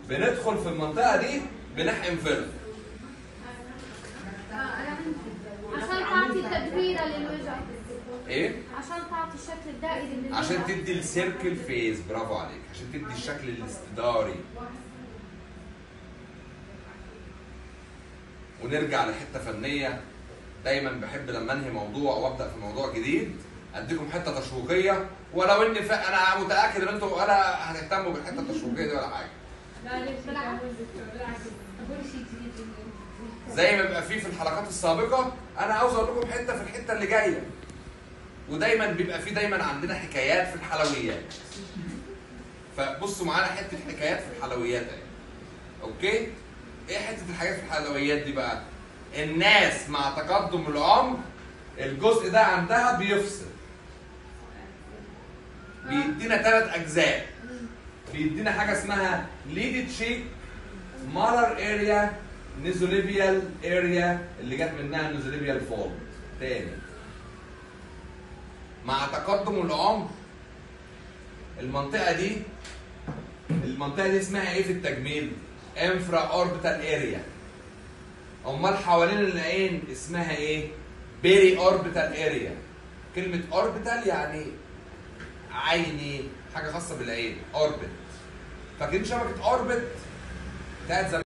بندخل في المنطقه دي بنحقن فيلر عشان تعطي تدويره للوجه ايه عشان تعطي الشكل الدائري للوجه عشان تدي السيركل فيز برافو عليك عشان تدي الشكل الاستداري ونرجع لحته فنيه دايما بحب لما انهي موضوع وابدا في موضوع جديد اديكم حته تشويقيه ولو ان ف... انا متاكد ان انتم ولا هتهتموا بالحته التشويقيه دي ولا حاجه لا ليش بالعكس بالعكس كل شيء جديد زي ما بيبقى فيه في الحلقات السابقه انا عاوز اقول لكم حته في الحته اللي جايه ودايما بيبقى فيه دايما عندنا حكايات في الحلويات فبصوا معانا حته حكايات في الحلويات اهي اوكي ايه حته الحاجات في الحلويات دي بقى الناس مع تقدم العمر الجزء ده عندها بيفصل بيدينا ثلاث اجزاء بيدينا حاجه اسمها ليد تشيك مارر اريا نيزوليبيال اريا اللي جت منها نيزوليبيال فولد تاني مع تقدم العمر المنطقه دي المنطقه دي اسمها ايه في التجميل انفرا اوربيتال اريا امال حوالين العين اسمها ايه بيري اوربيتال اريا كلمه اوربيتال يعني عيني حاجه خاصه بالعين اوربت فاكرين شبكه اوربت بتاعت زمان